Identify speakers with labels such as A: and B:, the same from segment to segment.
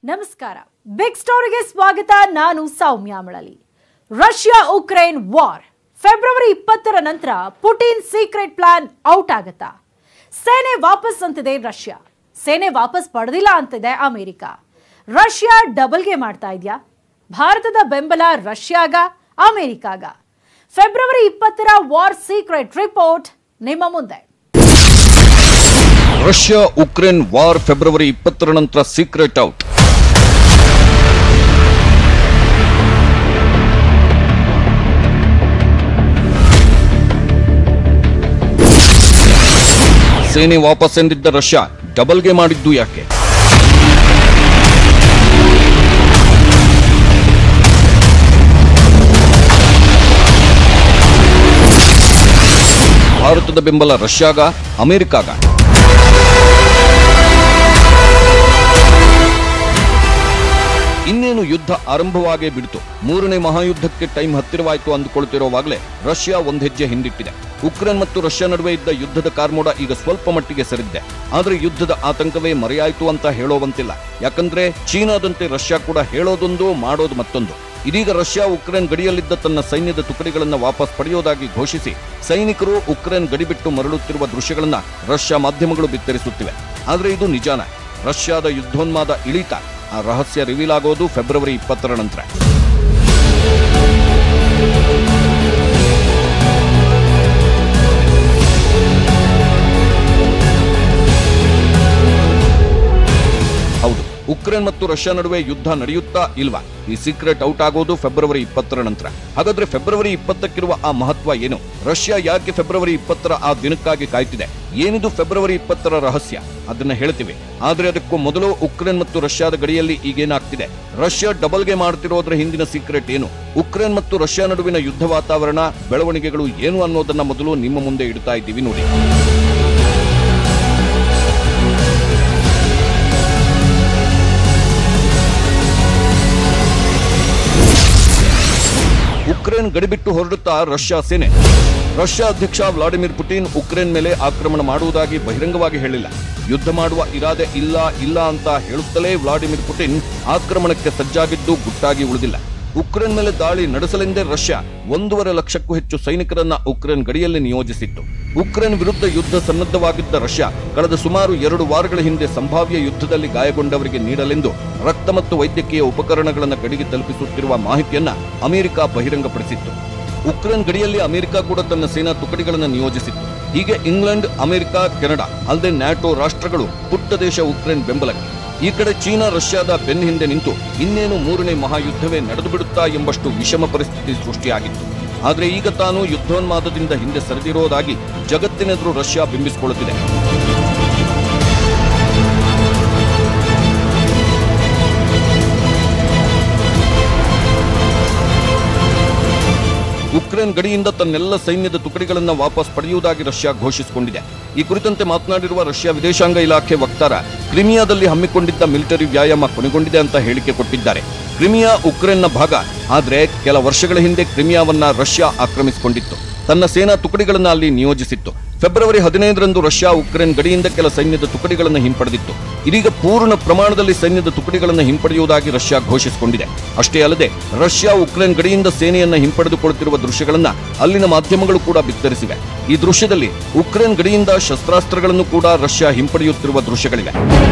A: ನಮಸ್ಕಾರ ಬಿಗ್ ಸ್ಟೋರಿಗೆ ಸ್ವಾಗತ ನಾನು Soumya Malali Russia Ukraine war February ಇಪ್ಪತ್ತರ ನಂತರ ಪುಟಿನ್ ಸೀಕ್ರೆಟ್ ಪ್ಲಾನ್ ಔಟ್ ಆಗತ್ತಾ ಸೇನೆ ವಾಪಸ್ ಅಂತಿದೆ ರಷ್ಯಾ ಸೇನೆ ವಾಪಸ್ ಪಡೆದಿಲ್ಲ ಅಂತಿದೆ ಅಮೆರಿಕ ರಷ್ಯಾ ಡಬಲ್ಗೆ ಮಾಡ್ತಾ ಇದೆಯಾ ಭಾರತದ ಬೆಂಬಲ ರಷ್ಯಾಗ ಅಮೆರಿಕಾಗ ಫೆಬ್ರವರಿ ಇಪ್ಪತ್ತರ ವಾರ್ ಸೀಕ್ರೆಟ್ ರಿಪೋರ್ಟ್ ನಿಮ್ಮ ಮುಂದೆ
B: ರಷ್ಯಾ ಉಕ್ರೇನ್ ವಾರ್ ಫೆಬ್ರವರಿ ಇಪ್ಪತ್ತರ ನಂತರ ಸೀಕ್ರೆಟ್ ಔಟ್ ಸೇನೆ ವಾಪಸ್ ಎಂದಿದ್ದ ರಷ್ಯಾ ಡಬಲ್ಗೆ ಮಾಡಿದ್ದು ಯಾಕೆ ಭಾರತದ ಬೆಂಬಲ ರಷ್ಯಾಗ ಅಮೆರಿಕಾಗ ಇನ್ನೇನು ಯುದ್ಧ ಆರಂಭವಾಗೇ ಬಿಡ್ತು ಮೂರನೇ ಮಹಾಯುದ್ಧಕ್ಕೆ ಟೈಮ್ ಹತ್ತಿರವಾಯಿತು ಅಂದುಕೊಳ್ತಿರುವಾಗಲೇ ರಷ್ಯಾ ಒಂದ್ ಹೆಜ್ಜೆ ಹಿಂದಿಟ್ಟಿದೆ ಉಕ್ರೇನ್ ಮತ್ತು ರಷ್ಯಾ ನಡುವೆ ಇದ್ದ ಯುದ್ಧದ ಕಾರ್ಮೋಡ ಈಗ ಸ್ವಲ್ಪ ಮಟ್ಟಿಗೆ ಸರಿದಿದೆ ಆದ್ರೆ ಯುದ್ಧದ ಆತಂಕವೇ ಮರೆಯಾಯಿತು ಅಂತ ಹೇಳೋವಂತಿಲ್ಲ ಯಾಕಂದ್ರೆ ಚೀನಾದಂತೆ ರಷ್ಯಾ ಕೂಡ ಹೇಳೋದೊಂದು ಮಾಡೋದು ಮತ್ತೊಂದು ಇದೀಗ ರಷ್ಯಾ ಉಕ್ರೇನ್ ಗಡಿಯಲ್ಲಿದ್ದ ತನ್ನ ಸೈನ್ಯದ ತುಕಡಿಗಳನ್ನ ವಾಪಸ್ ಪಡೆಯೋದಾಗಿ ಘೋಷಿಸಿ ಸೈನಿಕರು ಉಕ್ರೇನ್ ಗಡಿ ಬಿಟ್ಟು ಮರಳುತ್ತಿರುವ ದೃಶ್ಯಗಳನ್ನ ರಷ್ಯಾ ಮಾಧ್ಯಮಗಳು ಬಿತ್ತರಿಸುತ್ತಿವೆ ಆದ್ರೆ ಇದು ನಿಜಾನ ರಷ್ಯಾದ ಯುದ್ಧೋನ್ಮಾದ ಇಳಿತ ಆ ರಹಸ್ಯ ರಿವೀಲ್ ಆಗೋದು ಫೆಬ್ರವರಿ ಇಪ್ಪತ್ತರ ನಂತರ ಹೌದು ಉಕ್ರೇನ್ ಮತ್ತು ರಷ್ಯಾ ನಡುವೆ ಯುದ್ಧ ನಡೆಯುತ್ತಾ ಇಲ್ವಾ ಈ ಸೀಕ್ರೆಟ್ ಔಟ್ ಆಗೋದು ಫೆಬ್ರವರಿ ಇಪ್ಪತ್ತರ ನಂತರ ಹಾಗಾದ್ರೆ ಫೆಬ್ರವರಿ ಇಪ್ಪತ್ತಕ್ಕಿರುವ ಆ ಮಹತ್ವ ಏನು ರಷ್ಯಾ ಯಾಕೆ ಫೆಬ್ರವರಿ ಇಪ್ಪತ್ತರ ಆ ದಿನಕ್ಕಾಗಿ ಕಾಯ್ತಿದೆ ಏನಿದು ಫೆಬ್ರವರಿ ಇಪ್ಪತ್ತರ ರಹಸ್ಯ ಅದನ್ನ ಹೇಳ್ತೀವಿ ಆದ್ರೆ ಅದಕ್ಕೂ ಮೊದಲು ಉಕ್ರೇನ್ ಮತ್ತು ರಷ್ಯಾದ ಗಡಿಯಲ್ಲಿ ಈಗೇನಾಗ್ತಿದೆ ರಷ್ಯಾ ಡಬಲ್ಗೆ ಮಾಡ್ತಿರೋದ್ರ ಹಿಂದಿನ ಸೀಕ್ರೆಟ್ ಏನು ಉಕ್ರೇನ್ ಮತ್ತು ರಷ್ಯಾ ನಡುವಿನ ಯುದ್ಧ ವಾತಾವರಣ ಬೆಳವಣಿಗೆಗಳು ಏನು ಅನ್ನೋದನ್ನ ಮೊದಲು ನಿಮ್ಮ ಮುಂದೆ ಇಡ್ತಾ ಇದ್ದೀವಿ ನೋಡಿ ಉಕ್ರೇನ್ ಗಡಿಬಿಟ್ಟು ಹೊರಡುತ್ತಾ ರಷ್ಯಾ ಸೇನೆ ರಷ್ಯಾ ಅಧ್ಯಕ್ಷ ವ್ಲಾಡಿಮಿರ್ ಪುಟಿನ್ ಉಕ್ರೇನ್ ಮೇಲೆ ಆಕ್ರಮಣ ಮಾಡುವುದಾಗಿ ಬಹಿರಂಗವಾಗಿ ಹೇಳಿಲ್ಲ ಯುದ್ಧ ಮಾಡುವ ಇರಾದೆ ಇಲ್ಲ ಇಲ್ಲ ಅಂತ ಹೇಳುತ್ತಲೇ ವ್ಲಾಡಿಮಿರ್ ಪುಟಿನ್ ಆಕ್ರಮಣಕ್ಕೆ ಸಜ್ಜಾಗಿದ್ದು ಗುಟ್ಟಾಗಿ ಉಳಿದಿಲ್ಲ ಉಕ್ರೇನ್ ಮೇಲೆ ದಾಳಿ ನಡೆಸಲೆಂದೇ ರಷ್ಯಾ ಒಂದೂವರೆ ಲಕ್ಷಕ್ಕೂ ಹೆಚ್ಚು ಸೈನಿಕರನ್ನ ಉಕ್ರೇನ್ ಗಡಿಯಲ್ಲಿ ನಿಯೋಜಿಸಿತ್ತು ಉಕ್ರೇನ್ ವಿರುದ್ಧ ಯುದ್ಧ ಸನ್ನದ್ಧವಾಗಿದ್ದ ರಷ್ಯಾ ಕಳೆದ ಸುಮಾರು ಎರಡು ವಾರಗಳ ಹಿಂದೆ ಸಂಭಾವ್ಯ ಯುದ್ಧದಲ್ಲಿ ಗಾಯಗೊಂಡವರಿಗೆ ನೀಡಲೆಂದು ರಕ್ತ ಮತ್ತು ವೈದ್ಯಕೀಯ ಉಪಕರಣಗಳನ್ನು ಗಡಿಗೆ ತಲುಪಿಸುತ್ತಿರುವ ಮಾಹಿತಿಯನ್ನ ಅಮೆರಿಕ ಬಹಿರಂಗಪಡಿಸಿತ್ತು ಉಕ್ರೇನ್ ಗಡಿಯಲ್ಲಿ ಅಮೆರಿಕ ಕೂಡ ತನ್ನ ಸೇನಾ ತುಕಡಿಗಳನ್ನು ನಿಯೋಜಿಸಿತ್ತು ಹೀಗೆ ಇಂಗ್ಲೆಂಡ್ ಅಮೆರಿಕ ಕೆನಡಾ ಅಲ್ಲದೆ ನ್ಯಾಟೋ ರಾಷ್ಟ್ರಗಳು ಪುಟ್ಟ ದೇಶ ಉಕ್ರೇನ್ ಬೆಂಬಲಕ್ಕೆ ಈ ಕಡೆ ಚೀನಾ ರಷ್ಯಾದ ಬೆನ್ನ ಹಿಂದೆ ನಿಂತು ಇನ್ನೇನು ಮೂರನೇ ಮಹಾಯುದ್ಧವೇ ನಡೆದು ಬಿಡುತ್ತಾ ಎಂಬಷ್ಟು ವಿಷಮ ಪರಿಸ್ಥಿತಿ ಸೃಷ್ಟಿಯಾಗಿತ್ತು ಆದ್ರೆ ಈಗ ತಾನು ಯುದ್ಧೋನ್ಮಾದದಿಂದ ಹಿಂದೆ ಸರಿದಿರೋದಾಗಿ ಜಗತ್ತಿನೆದುರು ರಷ್ಯಾ ಬಿಂಬಿಸಿಕೊಳ್ಳುತ್ತಿದೆ ಉಕ್ರೇನ್ ಗಡಿಯಿಂದ ತನ್ನೆಲ್ಲ ಸೈನ್ಯದ ತುಕಡಿಗಳನ್ನು ವಾಪಸ್ ಪಡೆಯುವುದಾಗಿ ರಷ್ಯಾ ಘೋಷಿಸಿಕೊಂಡಿದೆ ಈ ಕುರಿತಂತೆ ಮಾತನಾಡಿರುವ ರಷ್ಯಾ ವಿದೇಶಾಂಗ ಇಲಾಖೆ ವಕ್ತಾರ ಕ್ರಿಮಿಯಾದಲ್ಲಿ ಹಮ್ಮಿಕೊಂಡಿದ್ದ ಮಿಲಿಟರಿ ವ್ಯಾಯಾಮ ಕೊನೆಗೊಂಡಿದೆ ಅಂತ ಹೇಳಿಕೆ ಕೊಟ್ಟಿದ್ದಾರೆ ಕ್ರಿಮಿಯಾ ಉಕ್ರೇನ್ನ ಭಾಗ ಆದ್ರೆ ಕೆಲ ವರ್ಷಗಳ ಹಿಂದೆ ಕ್ರಿಮಿಯಾವನ್ನ ರಷ್ಯಾ ಆಕ್ರಮಿಸಿಕೊಂಡಿತ್ತು ತನ್ನ ಸೇನಾ ತುಕಡಿಗಳನ್ನು ಅಲ್ಲಿ ನಿಯೋಜಿಸಿತ್ತು ಫೆಬ್ರವರಿ ಹದಿನೈದರಂದು ರಷ್ಯಾ ಉಕ್ರೇನ್ ಗಡಿಯಿಂದ ಕೆಲ ಸೈನ್ಯದ ತುಕಡಿಗಳನ್ನು ಹಿಂಪಡೆದಿತ್ತು ಇದೀಗ ಪೂರ್ಣ ಪ್ರಮಾಣದಲ್ಲಿ ಸೈನ್ಯದ ತುಕಡಿಗಳನ್ನು ಹಿಂಪಡೆಯುವುದಾಗಿ ರಷ್ಯಾ ಘೋಷಿಸಿಕೊಂಡಿದೆ ಅಷ್ಟೇ ಅಲ್ಲದೆ ರಷ್ಯಾ ಉಕ್ರೇನ್ ಗಡಿಯಿಂದ ಸೇನೆಯನ್ನ ಹಿಂಪಡೆದುಕೊಳ್ಳುತ್ತಿರುವ ದೃಶ್ಯಗಳನ್ನ ಅಲ್ಲಿನ ಮಾಧ್ಯಮಗಳು ಕೂಡ ಬಿತ್ತರಿಸಿವೆ ಈ ದೃಶ್ಯದಲ್ಲಿ ಉಕ್ರೇನ್ ಗಡಿಯಿಂದ ಶಸ್ತ್ರಾಸ್ತ್ರಗಳನ್ನು ಕೂಡ ರಷ್ಯಾ ಹಿಂಪಡೆಯುತ್ತಿರುವ ದೃಶ್ಯಗಳಿವೆ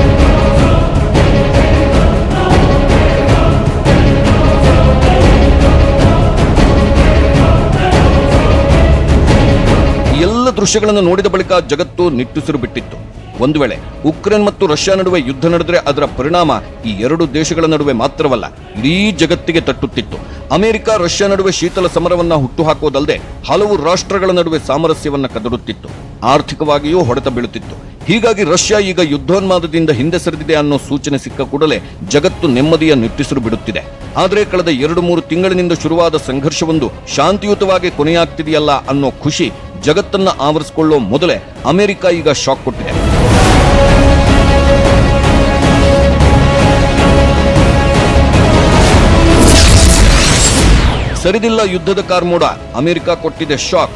B: ಈ ಎಲ್ಲ ದೃಶ್ಯಗಳನ್ನು ನೋಡಿದ ಬಳಿಕ ಜಗತ್ತು ನಿಟ್ಟುಸಿರು ಬಿಟ್ಟಿತ್ತು ಒಂದು ವೇಳೆ ಉಕ್ರೇನ್ ಮತ್ತು ರಷ್ಯಾ ನಡುವೆ ಯುದ್ಧ ನಡೆದರೆ ಅದರ ಪರಿಣಾಮ ಈ ಎರಡು ದೇಶಗಳ ನಡುವೆ ಮಾತ್ರವಲ್ಲ ಇಡೀ ಜಗತ್ತಿಗೆ ತಟ್ಟುತ್ತಿತ್ತು ಅಮೆರಿಕ ರಷ್ಯಾ ನಡುವೆ ಶೀತಲ ಸಮರವನ್ನ ಹುಟ್ಟುಹಾಕುವುದಲ್ಲದೆ ಹಲವು ರಾಷ್ಟ್ರಗಳ ನಡುವೆ ಸಾಮರಸ್ಯವನ್ನ ಕದರುತ್ತಿತ್ತು ಆರ್ಥಿಕವಾಗಿಯೂ ಹೊಡೆತ ಬೀಳುತ್ತಿತ್ತು ಹೀಗಾಗಿ ರಷ್ಯಾ ಈಗ ಯುದ್ಧೋನ್ಮಾದದಿಂದ ಹಿಂದೆ ಸರಿದಿದೆ ಅನ್ನೋ ಸೂಚನೆ ಸಿಕ್ಕ ಕೂಡಲೇ ಜಗತ್ತು ನೆಮ್ಮದಿಯ ನಿಟ್ಟುಸಿರು ಬಿಡುತ್ತಿದೆ ಆದರೆ ಕಳೆದ ಎರಡು ಮೂರು ತಿಂಗಳಿನಿಂದ ಶುರುವಾದ ಸಂಘರ್ಷವೊಂದು ಶಾಂತಿಯುತವಾಗಿ ಕೊನೆಯಾಗ್ತಿದೆಯಲ್ಲ ಅನ್ನೋ ಖುಷಿ ಜಗತ್ತನ್ನ ಆವರಿಸಿಕೊಳ್ಳೋ ಮೊದಲೇ ಅಮೆರಿಕ ಈಗ ಶಾಕ್ ಕೊಟ್ಟಿದೆ ಸರಿದಿಲ್ಲ ಯುದ್ಧದ ಕಾರ್ಮೋಡ ಅಮೆರಿಕ ಕೊಟ್ಟಿದೆ ಶಾಕ್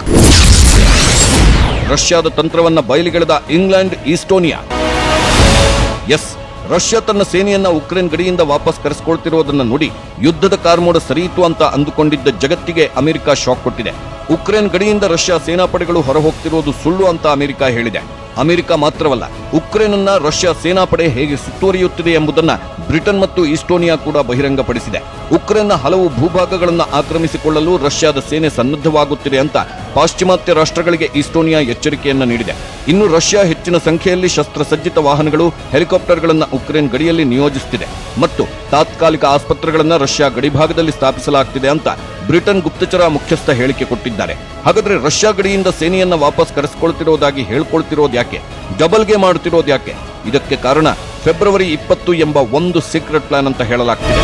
B: ರಷ್ಯಾದ ತಂತ್ರವನ್ನ ಬಯಲಿಗೆಳೆದ ಇಂಗ್ಲೆಂಡ್ ಈಸ್ಟೋನಿಯಾ ಎಸ್ ರಷ್ಯಾ ತನ್ನ ಸೇನೆಯನ್ನ ಉಕ್ರೇನ್ ಗಡಿಯಿಂದ ವಾಪಸ್ ಕರೆಸಿಕೊಳ್ತಿರೋದನ್ನ ನೋಡಿ ಯುದ್ಧದ ಕಾರ್ಮೋಡ ಸರಿಯಿತು ಅಂತ ಅಂದುಕೊಂಡಿದ್ದ ಜಗತ್ತಿಗೆ ಅಮೆರಿಕ ಶಾಕ್ ಕೊಟ್ಟಿದೆ ಉಕ್ರೇನ್ ಗಡಿಯಿಂದ ರಷ್ಯಾ ಸೇನಾಪಡೆಗಳು ಹೊರಹೋಗ್ತಿರೋದು ಸುಳ್ಳು ಅಂತ ಅಮೆರಿಕ ಹೇಳಿದೆ ಅಮೆರಿಕ ಮಾತ್ರವಲ್ಲ ಉಕ್ರೇನ್ ಅನ್ನ ರಷ್ಯಾ ಸೇನಾಪಡೆ ಹೇಗೆ ಸುತ್ತುವರಿಯುತ್ತಿದೆ ಎಂಬುದನ್ನ ಬ್ರಿಟನ್ ಮತ್ತು ಈಸ್ಟೋನಿಯಾ ಕೂಡ ಬಹಿರಂಗಪಡಿಸಿದೆ ಉಕ್ರೇನ್ನ ಹಲವು ಭೂಭಾಗಗಳನ್ನು ಆಕ್ರಮಿಸಿಕೊಳ್ಳಲು ರಷ್ಯಾದ ಸೇನೆ ಸನ್ನದ್ಧವಾಗುತ್ತಿದೆ ಅಂತ ಪಾಶ್ಚಿಮಾತ್ಯ ರಾಷ್ಟ್ರಗಳಿಗೆ ಈಸ್ಟೋನಿಯಾ ಎಚ್ಚರಿಕೆಯನ್ನ ನೀಡಿದೆ ಇನ್ನು ರಷ್ಯಾ ಹೆಚ್ಚಿನ ಸಂಖ್ಯೆಯಲ್ಲಿ ಶಸ್ತ್ರಸಜ್ಜಿತ ವಾಹನಗಳು ಹೆಲಿಕಾಪ್ಟರ್ಗಳನ್ನು ಉಕ್ರೇನ್ ಗಡಿಯಲ್ಲಿ ನಿಯೋಜಿಸುತ್ತಿದೆ ಮತ್ತು ತಾತ್ಕಾಲಿಕ ಆಸ್ಪತ್ರೆಗಳನ್ನ ರಷ್ಯಾ ಗಡಿಭಾಗದಲ್ಲಿ ಸ್ಥಾಪಿಸಲಾಗ್ತಿದೆ ಅಂತ ಬ್ರಿಟನ್ ಗುಪ್ತಚರ ಮುಖ್ಯಸ್ಥ ಹೇಳಿಕೆ ಕೊಟ್ಟಿದ್ದಾರೆ ಹಾಗಾದ್ರೆ ರಷ್ಯಾ ಗಡಿಯಿಂದ ಸೇನೆಯನ್ನ ವಾಪಸ್ ಕರೆಸಿಕೊಳ್ತಿರೋದಾಗಿ ಹೇಳ್ಕೊಳ್ತಿರೋದು ಯಾಕೆ ಡಬಲ್ಗೆ ಮಾಡುತ್ತಿರೋದು ಯಾಕೆ ಇದಕ್ಕೆ ಕಾರಣ ಫೆಬ್ರವರಿ ಇಪ್ಪತ್ತು ಎಂಬ ಒಂದು ಸೀಕ್ರೆಟ್ ಪ್ಲಾನ್ ಅಂತ ಹೇಳಲಾಗ್ತಿದೆ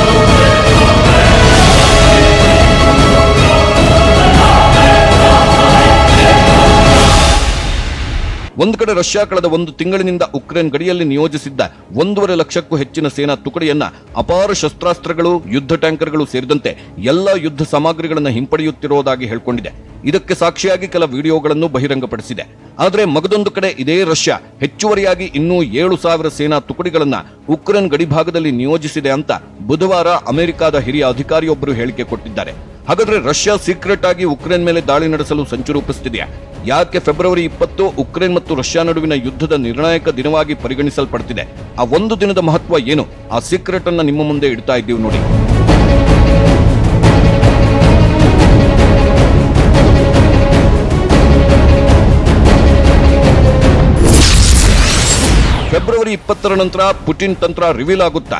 B: ಒಂದು ಕಡೆ ರಷ್ಯಾ ಕಳೆದ ಒಂದು ತಿಂಗಳಿನಿಂದ ಉಕ್ರೇನ್ ಗಡಿಯಲ್ಲಿ ನಿಯೋಜಿಸಿದ್ದ ಒಂದೂವರೆ ಲಕ್ಷಕ್ಕೂ ಹೆಚ್ಚಿನ ಸೇನಾ ತುಕಡಿಯನ್ನ ಅಪಾರ ಶಸ್ತ್ರಾಸ್ತ್ರಗಳು ಯುದ್ಧ ಟ್ಯಾಂಕರ್ಗಳು ಸೇರಿದಂತೆ ಎಲ್ಲ ಯುದ್ಧ ಸಾಮಗ್ರಿಗಳನ್ನು ಹಿಂಪಡೆಯುತ್ತಿರುವುದಾಗಿ ಹೇಳ್ಕೊಂಡಿದೆ ಇದಕ್ಕೆ ಸಾಕ್ಷಿಯಾಗಿ ಕೆಲ ವಿಡಿಯೋಗಳನ್ನು ಬಹಿರಂಗಪಡಿಸಿದೆ ಆದರೆ ಮಗದೊಂದು ಕಡೆ ಇದೇ ರಷ್ಯಾ ಹೆಚ್ಚುವರಿಯಾಗಿ ಇನ್ನೂ ಏಳು ಸಾವಿರ ಸೇನಾ ತುಕಡಿಗಳನ್ನ ಉಕ್ರೇನ್ ಗಡಿಭಾಗದಲ್ಲಿ ನಿಯೋಜಿಸಿದೆ ಅಂತ ಬುಧವಾರ ಅಮೆರಿಕದ ಹಿರಿಯ ಅಧಿಕಾರಿಯೊಬ್ಬರು ಹೇಳಿಕೆ ಕೊಟ್ಟಿದ್ದಾರೆ ಹಾಗಾದ್ರೆ ರಷ್ಯಾ ಸೀಕ್ರೆಟ್ ಆಗಿ ಉಕ್ರೇನ್ ಮೇಲೆ ದಾಳಿ ನಡೆಸಲು ಸಂಚು ರೂಪಿಸುತ್ತಿದೆಯಾ ಯಾಕೆ ಫೆಬ್ರವರಿ ಇಪ್ಪತ್ತು ಉಕ್ರೇನ್ ಮತ್ತು ರಷ್ಯಾ ನಡುವಿನ ಯುದ್ಧದ ನಿರ್ಣಾಯಕ ದಿನವಾಗಿ ಪರಿಗಣಿಸಲ್ಪಡ್ತಿದೆ ಆ ಒಂದು ದಿನದ ಮಹತ್ವ ಏನು ಆ ಸೀಕ್ರೆಟ್ ಅನ್ನ ನಿಮ್ಮ ಮುಂದೆ ಇಡ್ತಾ ಇದ್ದೀವಿ ನೋಡಿ ಫೆಬ್ರವರಿ ಇಪ್ಪತ್ತರ ನಂತರ ಪುಟಿನ್ ತಂತ್ರ ರಿವೀಲ್ ಆಗುತ್ತಾ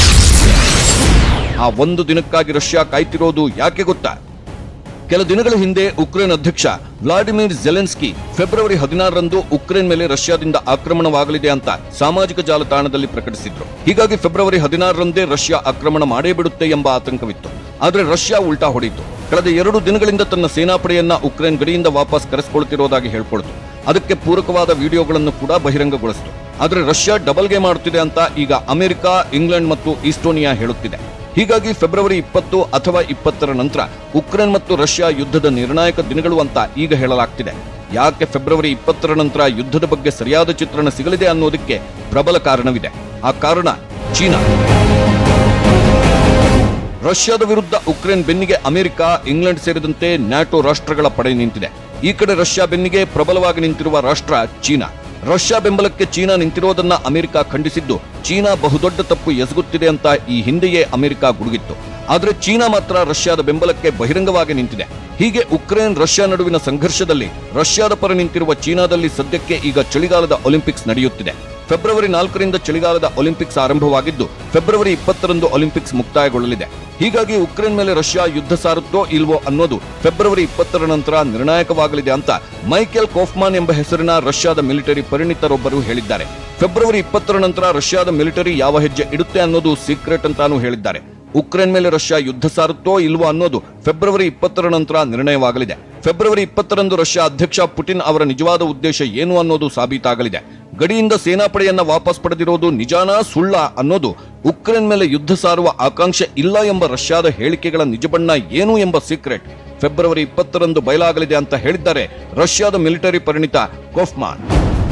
B: ಆ ಒಂದು ದಿನಕ್ಕಾಗಿ ರಷ್ಯಾ ಕಾಯ್ತಿರೋದು ಯಾಕೆ ಗೊತ್ತಾ ಕೆಲ ದಿನಗಳ ಹಿಂದೆ ಉಕ್ರೇನ್ ಅಧ್ಯಕ್ಷ ವ್ಲಾಡಿಮಿರ್ ಜೆಲೆನ್ಸ್ಕಿ ಫೆಬ್ರವರಿ ಹದಿನಾರರಂದು ಉಕ್ರೇನ್ ಮೇಲೆ ರಷ್ಯಾದಿಂದ ಆಕ್ರಮಣವಾಗಲಿದೆ ಅಂತ ಸಾಮಾಜಿಕ ಜಾಲತಾಣದಲ್ಲಿ ಪ್ರಕಟಿಸಿದ್ರು ಹೀಗಾಗಿ ಫೆಬ್ರವರಿ ಹದಿನಾರರಂದೇ ರಷ್ಯಾ ಆಕ್ರಮಣ ಮಾಡೇ ಬಿಡುತ್ತೆ ಎಂಬ ಆತಂಕವಿತ್ತು ಆದರೆ ರಷ್ಯಾ ಉಲ್ಟಾ ಹೊಡೆಯಿತು ಕಳೆದ ಎರಡು ದಿನಗಳಿಂದ ತನ್ನ ಸೇನಾಪಡೆಯನ್ನ ಉಕ್ರೇನ್ ಗಡಿಯಿಂದ ವಾಪಸ್ ಕರೆಸಿಕೊಳ್ತಿರೋದಾಗಿ ಹೇಳ್ಕೊಳ್ತು ಅದಕ್ಕೆ ಪೂರಕವಾದ ವಿಡಿಯೋಗಳನ್ನು ಕೂಡ ಬಹಿರಂಗಗೊಳಿಸಿತು ಆದರೆ ರಷ್ಯಾ ಡಬಲ್ಗೆ ಮಾಡುತ್ತಿದೆ ಅಂತ ಈಗ ಅಮೆರಿಕ ಇಂಗ್ಲೆಂಡ್ ಮತ್ತು ಈಸ್ಟೋನಿಯಾ ಹೇಳುತ್ತಿದೆ ಹೀಗಾಗಿ ಫೆಬ್ರವರಿ ಇಪ್ಪತ್ತು ಅಥವಾ ಇಪ್ಪತ್ತರ ನಂತರ ಉಕ್ರೇನ್ ಮತ್ತು ರಷ್ಯಾ ಯುದ್ಧದ ನಿರ್ಣಾಯಕ ದಿನಗಳು ಅಂತ ಈಗ ಹೇಳಲಾಗ್ತಿದೆ ಯಾಕೆ ಫೆಬ್ರವರಿ ಇಪ್ಪತ್ತರ ನಂತರ ಯುದ್ಧದ ಬಗ್ಗೆ ಸರಿಯಾದ ಚಿತ್ರಣ ಸಿಗಲಿದೆ ಅನ್ನೋದಕ್ಕೆ ಪ್ರಬಲ ಕಾರಣವಿದೆ ಆ ಕಾರಣ ಚೀನಾ ರಷ್ಯಾದ ವಿರುದ್ಧ ಉಕ್ರೇನ್ ಬೆನ್ನಿಗೆ ಅಮೆರಿಕ ಇಂಗ್ಲೆಂಡ್ ಸೇರಿದಂತೆ ನ್ಯಾಟೋ ರಾಷ್ಟ್ರಗಳ ಪಡೆ ನಿಂತಿದೆ ಈ ಕಡೆ ರಷ್ಯಾ ಬೆನ್ನಿಗೆ ಪ್ರಬಲವಾಗಿ ನಿಂತಿರುವ ರಾಷ್ಟ್ರ ಚೀನಾ ರಷ್ಯಾ ಬೆಂಬಲಕ್ಕೆ ಚೀನಾ ನಿಂತಿರೋದನ್ನ ಅಮೆರಿಕ ಖಂಡಿಸಿದ್ದು ಚೀನಾ ಬಹುದೊಡ್ಡ ತಪ್ಪು ಎಸಗುತ್ತಿದೆ ಅಂತ ಈ ಹಿಂದೆಯೇ ಅಮೆರಿಕ ಗುಡುಗಿತ್ತು ಆದರೆ ಚೀನಾ ಮಾತ್ರ ರಷ್ಯಾದ ಬೆಂಬಲಕ್ಕೆ ಬಹಿರಂಗವಾಗಿ ನಿಂತಿದೆ ಹೀಗೆ ಉಕ್ರೇನ್ ರಷ್ಯಾ ನಡುವಿನ ಸಂಘರ್ಷದಲ್ಲಿ ರಷ್ಯಾದ ಪರ ನಿಂತಿರುವ ಚೀನಾದಲ್ಲಿ ಸದ್ಯಕ್ಕೆ ಈಗ ಚಳಿಗಾಲದ ಒಲಿಂಪಿಕ್ಸ್ ನಡೆಯುತ್ತಿದೆ ಫೆಬ್ರವರಿ ನಾಲ್ಕರಿಂದ ಚಳಿಗಾಲದ ಒಲಿಂಪಿಕ್ಸ್ ಆರಂಭವಾಗಿದ್ದು ಫೆಬ್ರವರಿ ಇಪ್ಪತ್ತರಂದು ಒಲಿಂಪಿಕ್ಸ್ ಮುಕ್ತಾಯಗೊಳ್ಳಲಿದೆ ಹೀಗಾಗಿ ಉಕ್ರೇನ್ ಮೇಲೆ ರಷ್ಯಾ ಯುದ್ಧ ಸಾರುತ್ತೋ ಇಲ್ವೋ ಅನ್ನೋದು ಫೆಬ್ರವರಿ ಇಪ್ಪತ್ತರ ನಂತರ ನಿರ್ಣಾಯಕವಾಗಲಿದೆ ಅಂತ ಮೈಕೆಲ್ ಕೋಫ್ಮಾನ್ ಎಂಬ ಹೆಸರಿನ ರಷ್ಯಾದ ಮಿಲಿಟರಿ ಪರಿಣಿತರೊಬ್ಬರು ಹೇಳಿದ್ದಾರೆ ಫೆಬ್ರವರಿ ಇಪ್ಪತ್ತರ ನಂತರ ರಷ್ಯಾದ ಮಿಲಿಟರಿ ಯಾವ ಹೆಜ್ಜೆ ಇಡುತ್ತೆ ಅನ್ನೋದು ಸೀಕ್ರೆಟ್ ಅಂತಾನೂ ಹೇಳಿದ್ದಾರೆ ಉಕ್ರೇನ್ ಮೇಲೆ ರಷ್ಯಾ ಯುದ್ಧ ಸಾರುತ್ತೋ ಇಲ್ವೋ ಅನ್ನೋದು ಫೆಬ್ರವರಿ ಇಪ್ಪತ್ತರ ನಂತರ ನಿರ್ಣಯವಾಗಲಿದೆ ಫೆಬ್ರವರಿ ಇಪ್ಪತ್ತರಂದು ರಷ್ಯಾ ಅಧ್ಯಕ್ಷ ಪುಟಿನ್ ಅವರ ನಿಜವಾದ ಉದ್ದೇಶ ಏನು ಅನ್ನೋದು ಸಾಬೀತಾಗಲಿದೆ ಗಡಿಯಿಂದ ಸೇನಾಪಡೆಯನ್ನ ವಾಪಸ್ ಪಡೆದಿರೋದು ನಿಜಾನಾ ಸುಳ್ಳ ಅನ್ನೋದು ಉಕ್ರೇನ್ ಮೇಲೆ ಯುದ್ಧ ಸಾರುವ ಆಕಾಂಕ್ಷೆ ಇಲ್ಲ ಎಂಬ ರಷ್ಯಾದ ಹೇಳಿಕೆಗಳ ನಿಜಬಣ್ಣ ಏನು ಎಂಬ ಸೀಕ್ರೆಟ್ ಫೆಬ್ರವರಿ ಇಪ್ಪತ್ತರಂದು ಬಯಲಾಗಲಿದೆ ಅಂತ ಹೇಳಿದ್ದಾರೆ ರಷ್ಯಾದ ಮಿಲಿಟರಿ ಪರಿಣಿತ ಕೋಫ್ಮಾನ್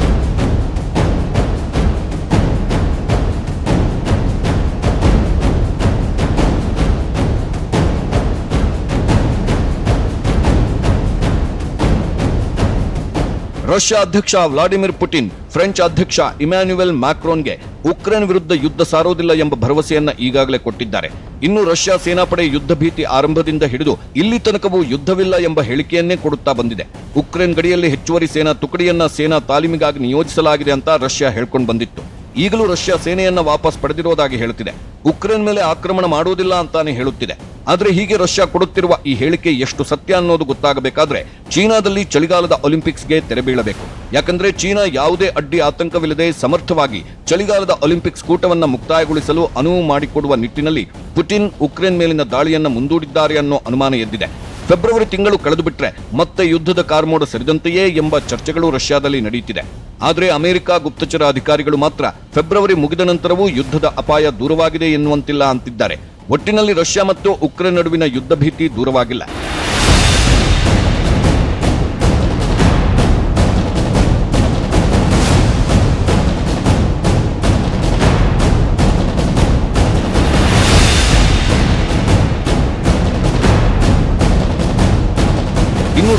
B: ರಷ್ಯಾ ಅಧ್ಯಕ್ಷ ವ್ಲಾಡಿಮಿರ್ ಪುಟಿನ್ ಫ್ರೆಂಚ್ ಅಧ್ಯಕ್ಷ ಇಮ್ಯಾನ್ಯುಯಲ್ ಮ್ಯಾಕ್ರೋನ್ಗೆ ಉಕ್ರೇನ್ ವಿರುದ್ಧ ಯುದ್ಧ ಸಾರೋದಿಲ್ಲ ಎಂಬ ಭರವಸೆಯನ್ನ ಈಗಾಗಲೇ ಕೊಟ್ಟಿದ್ದಾರೆ ಇನ್ನು ರಷ್ಯಾ ಸೇನಾಪಡೆ ಯುದ್ಧ ಭೀತಿ ಆರಂಭದಿಂದ ಹಿಡಿದು ಇಲ್ಲಿ ತನಕವೂ ಯುದ್ಧವಿಲ್ಲ ಎಂಬ ಹೇಳಿಕೆಯನ್ನೇ ಕೊಡುತ್ತಾ ಬಂದಿದೆ ಉಕ್ರೇನ್ ಗಡಿಯಲ್ಲಿ ಹೆಚ್ಚುವರಿ ಸೇನಾ ತುಕಡಿಯನ್ನ ಸೇನಾ ತಾಲೀಮಿಗಾಗಿ ನಿಯೋಜಿಸಲಾಗಿದೆ ಅಂತ ರಷ್ಯಾ ಹೇಳ್ಕೊಂಡು ಬಂದಿತ್ತು ಈಗಲೂ ರಷ್ಯಾ ಸೇನೆಯನ್ನ ವಾಪಸ್ ಪಡೆದಿರೋದಾಗಿ ಹೇಳುತ್ತಿದೆ ಉಕ್ರೇನ್ ಮೇಲೆ ಆಕ್ರಮಣ ಮಾಡುವುದಿಲ್ಲ ಅಂತಾನೆ ಹೇಳುತ್ತಿದೆ ಆದ್ರೆ ಹೀಗೆ ರಷ್ಯಾ ಕೊಡುತ್ತಿರುವ ಈ ಹೇಳಿಕೆ ಎಷ್ಟು ಸತ್ಯ ಅನ್ನೋದು ಗೊತ್ತಾಗಬೇಕಾದ್ರೆ ಚೀನಾದಲ್ಲಿ ಚಳಿಗಾಲದ ಒಲಿಂಪಿಕ್ಸ್ಗೆ ತೆರೆ ಬೀಳಬೇಕು ಯಾಕಂದ್ರೆ ಚೀನಾ ಯಾವುದೇ ಅಡ್ಡಿ ಆತಂಕವಿಲ್ಲದೆ ಸಮರ್ಥವಾಗಿ ಚಳಿಗಾಲದ ಒಲಿಂಪಿಕ್ಸ್ ಕೂಟವನ್ನ ಮುಕ್ತಾಯಗೊಳಿಸಲು ಅನುವು ಮಾಡಿಕೊಡುವ ನಿಟ್ಟಿನಲ್ಲಿ ಪುಟಿನ್ ಉಕ್ರೇನ್ ಮೇಲಿನ ದಾಳಿಯನ್ನ ಮುಂದೂಡಿದ್ದಾರೆ ಅನ್ನೋ ಅನುಮಾನ ಎದ್ದಿದೆ ಫೆಬ್ರವರಿ ತಿಂಗಳು ಕಳೆದು ಬಿಟ್ರೆ ಮತ್ತೆ ಯುದ್ಧದ ಕಾರ್ಮೋಡ ಸೇರಿದಂತೆಯೇ ಎಂಬ ಚರ್ಚೆಗಳು ರಷ್ಯಾದಲ್ಲಿ ನಡೆಯುತ್ತಿದೆ ಆದರೆ ಅಮೆರಿಕ ಗುಪ್ತಚರ ಅಧಿಕಾರಿಗಳು ಮಾತ್ರ ಫೆಬ್ರವರಿ ಮುಗಿದ ನಂತರವೂ ಯುದ್ಧದ ಅಪಾಯ ದೂರವಾಗಿದೆ ಎನ್ನುವಂತಿಲ್ಲ ಅಂತಿದ್ದಾರೆ ಒಟ್ಟಿನಲ್ಲಿ ರಷ್ಯಾ ಮತ್ತು ಉಕ್ರೇನ್ ನಡುವಿನ ಯುದ್ಧ ಭೀತಿ ದೂರವಾಗಿಲ್ಲ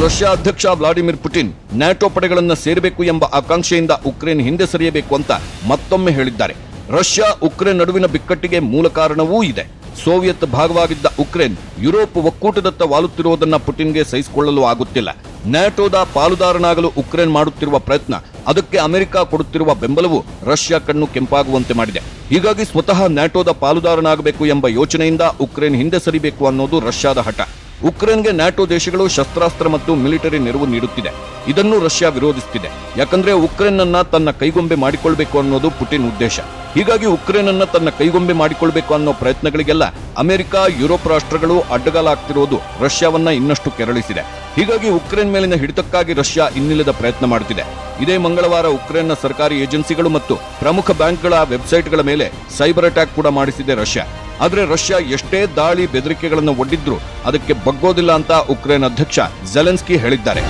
B: ರಷ್ಯಾ ಅಧ್ಯಕ್ಷ ವ್ಲಾಡಿಮಿರ್ ಪುಟಿನ್ ನ್ಯಾಟೋ ಪಡೆಗಳನ್ನ ಸೇರಬೇಕು ಎಂಬ ಆಕಾಂಕ್ಷೆಯಿಂದ ಉಕ್ರೇನ್ ಹಿಂದೆ ಸರಿಯಬೇಕು ಅಂತ ಮತ್ತೊಮ್ಮೆ ಹೇಳಿದ್ದಾರೆ ರಷ್ಯಾ ಉಕ್ರೇನ್ ನಡುವಿನ ಬಿಕ್ಕಟ್ಟಿಗೆ ಮೂಲ ಕಾರಣವೂ ಇದೆ ಸೋವಿಯತ್ ಭಾಗವಾಗಿದ್ದ ಉಕ್ರೇನ್ ಯುರೋಪ್ ಒಕ್ಕೂಟದತ್ತ ವಾಲುತ್ತಿರುವುದನ್ನ ಪುಟಿನ್ಗೆ ಸಹಿಸಿಕೊಳ್ಳಲು ಆಗುತ್ತಿಲ್ಲ ನ್ಯಾಟೋದ ಪಾಲುದಾರನಾಗಲು ಉಕ್ರೇನ್ ಮಾಡುತ್ತಿರುವ ಪ್ರಯತ್ನ ಅದಕ್ಕೆ ಅಮೆರಿಕ ಕೊಡುತ್ತಿರುವ ಬೆಂಬಲವು ರಷ್ಯಾ ಕಣ್ಣು ಕೆಂಪಾಗುವಂತೆ ಮಾಡಿದೆ ಹೀಗಾಗಿ ಸ್ವತಃ ನ್ಯಾಟೋದ ಪಾಲುದಾರನಾಗಬೇಕು ಎಂಬ ಯೋಚನೆಯಿಂದ ಉಕ್ರೇನ್ ಹಿಂದೆ ಸರಿಬೇಕು ಅನ್ನೋದು ರಷ್ಯಾದ ಹಠ ಉಕ್ರೇನ್ಗೆ ನ್ಯಾಟೋ ದೇಶಗಳು ಶಸ್ತ್ರಾಸ್ತ್ರ ಮತ್ತು ಮಿಲಿಟರಿ ನೆರವು ನೀಡುತ್ತಿದೆ ಇದನ್ನು ರಷ್ಯಾ ವಿರೋಧಿಸುತ್ತಿದೆ ಯಾಕಂದ್ರೆ ಉಕ್ರೇನ್ ಅನ್ನ ತನ್ನ ಕೈಗೊಂಬೆ ಮಾಡಿಕೊಳ್ಬೇಕು ಅನ್ನೋದು ಪುಟಿನ್ ಉದ್ದೇಶ ಹೀಗಾಗಿ ಉಕ್ರೇನ್ ಅನ್ನ ತನ್ನ ಕೈಗೊಂಬೆ ಮಾಡಿಕೊಳ್ಬೇಕು ಅನ್ನೋ ಪ್ರಯತ್ನಗಳಿಗೆಲ್ಲ ಅಮೆರಿಕ ಯುರೋಪ್ ರಾಷ್ಟ್ರಗಳು ಅಡ್ಡಗಾಲಾಗ್ತಿರೋದು ರಷ್ಯಾವನ್ನ ಇನ್ನಷ್ಟು ಕೆರಳಿಸಿದೆ ಹೀಗಾಗಿ ಉಕ್ರೇನ್ ಮೇಲಿನ ಹಿಡಿತಕ್ಕಾಗಿ ರಷ್ಯಾ ಇನ್ನಿಲ್ಲದ ಪ್ರಯತ್ನ ಮಾಡುತ್ತಿದೆ ಇದೇ ಮಂಗಳವಾರ ಉಕ್ರೇನ್ನ ಸರ್ಕಾರಿ ಏಜೆನ್ಸಿಗಳು ಮತ್ತು ಪ್ರಮುಖ ಬ್ಯಾಂಕ್ಗಳ ವೆಬ್ಸೈಟ್ಗಳ ಮೇಲೆ ಸೈಬರ್ ಅಟ್ಯಾಕ್ ಕೂಡ ಮಾಡಿಸಿದೆ ರಷ್ಯಾ ಆದ್ರೆ ರಷ್ಯಾ ಎಷ್ಟೇ ದಾಳಿ ಬೆದರಿಕೆಗಳನ್ನು ಒಡ್ಡಿದ್ರೂ ಅದಕ್ಕೆ ಬಗ್ಗೋದಿಲ್ಲ ಅಂತ ಉಕ್ರೇನ್ ಅಧ್ಯಕ್ಷ ಜೆಲೆನ್ಸ್ಕಿ ಹೇಳಿದ್ದಾರೆ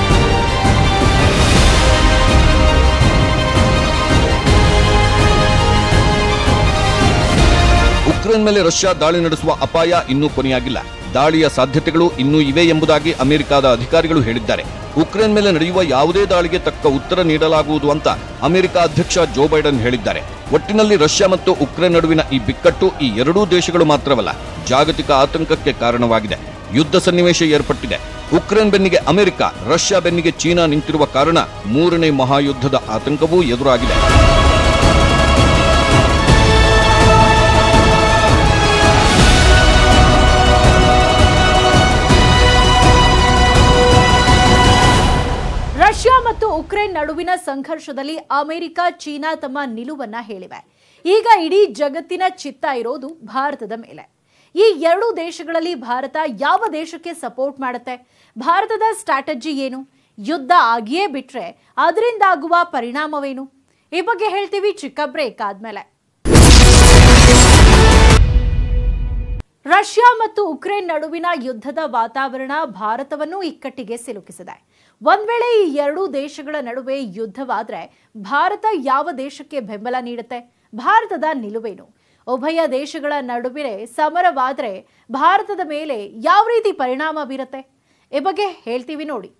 B: ಉಕ್ರೇನ್ ಮೇಲೆ ರಷ್ಯಾ ದಾಳಿ ನಡೆಸುವ ಅಪಾಯ ಇನ್ನೂ ಕೊನೆಯಾಗಿಲ್ಲ ದಾಳಿಯ ಸಾಧ್ಯತೆಗಳು ಇನ್ನೂ ಇವೆ ಎಂಬುದಾಗಿ ಅಮೆರಿಕದ ಅಧಿಕಾರಿಗಳು ಹೇಳಿದ್ದಾರೆ ಉಕ್ರೇನ್ ಮೇಲೆ ನಡೆಯುವ ಯಾವುದೇ ದಾಳಿಗೆ ತಕ್ಕ ಉತ್ತರ ನೀಡಲಾಗುವುದು ಅಂತ ಅಮೆರಿಕ ಅಧ್ಯಕ್ಷ ಜೋ ಬೈಡನ್ ಹೇಳಿದ್ದಾರೆ ಒಟ್ಟಿನಲ್ಲಿ ರಷ್ಯಾ ಮತ್ತು ಉಕ್ರೇನ್ ನಡುವಿನ ಈ ಬಿಕ್ಕಟ್ಟು ಈ ಎರಡೂ ದೇಶಗಳು ಮಾತ್ರವಲ್ಲ ಜಾಗತಿಕ ಆತಂಕಕ್ಕೆ ಕಾರಣವಾಗಿದೆ ಯುದ್ಧ ಸನ್ನಿವೇಶ ಏರ್ಪಟ್ಟಿದೆ ಉಕ್ರೇನ್ ಬೆನ್ನಿಗೆ ಅಮೆರಿಕ ರಷ್ಯಾ ಬೆನ್ನಿಗೆ ಚೀನಾ ನಿಂತಿರುವ ಕಾರಣ ಮೂರನೇ ಮಹಾಯುದ್ಧದ ಆತಂಕವೂ ಎದುರಾಗಿದೆ
A: ರಷ್ಯಾ ಮತ್ತು ಉಕ್ರೇನ್ ನಡುವಿನ ಸಂಘರ್ಷದಲ್ಲಿ ಅಮೆರಿಕ ಚೀನಾ ತಮ್ಮ ನಿಲುವನ್ನ ಹೇಳಿವೆ ಈಗ ಇಡೀ ಜಗತ್ತಿನ ಚಿತ್ತ ಇರೋದು ಭಾರತದ ಮೇಲೆ ಈ ಎರಡು ದೇಶಗಳಲ್ಲಿ ಭಾರತ ಯಾವ ದೇಶಕ್ಕೆ ಸಪೋರ್ಟ್ ಮಾಡುತ್ತೆ ಭಾರತದ ಸ್ಟ್ರಾಟಜಿ ಏನು ಯುದ್ಧ ಆಗಿಯೇ ಬಿಟ್ರೆ ಅದರಿಂದಾಗುವ ಪರಿಣಾಮವೇನು ಈ ಬಗ್ಗೆ ಹೇಳ್ತೀವಿ ಚಿಕ್ಕ ಬ್ರೇಕ್ ಆದ್ಮೇಲೆ ರಷ್ಯಾ ಮತ್ತು ಉಕ್ರೇನ್ ನಡುವಿನ ಯುದ್ಧದ ವಾತಾವರಣ ಭಾರತವನ್ನು ಇಕ್ಕಟ್ಟಿಗೆ ಸಿಲುಕಿಸಿದೆ ಒಂದ್ ವೇಳೆ ಈ ಎರಡೂ ದೇಶಗಳ ನಡುವೆ ಯುದ್ಧವಾದ್ರೆ ಭಾರತ ಯಾವ ದೇಶಕ್ಕೆ ಬೆಂಬಲ ನೀಡುತ್ತೆ ಭಾರತದ ನಿಲುವೇನು ಉಭಯ ದೇಶಗಳ ನಡುವೆ ಸಮರವಾದ್ರೆ ಭಾರತದ ಮೇಲೆ ಯಾವ ರೀತಿ ಪರಿಣಾಮ ಬೀರುತ್ತೆ ಈ ಬಗ್ಗೆ ಹೇಳ್ತೀವಿ ನೋಡಿ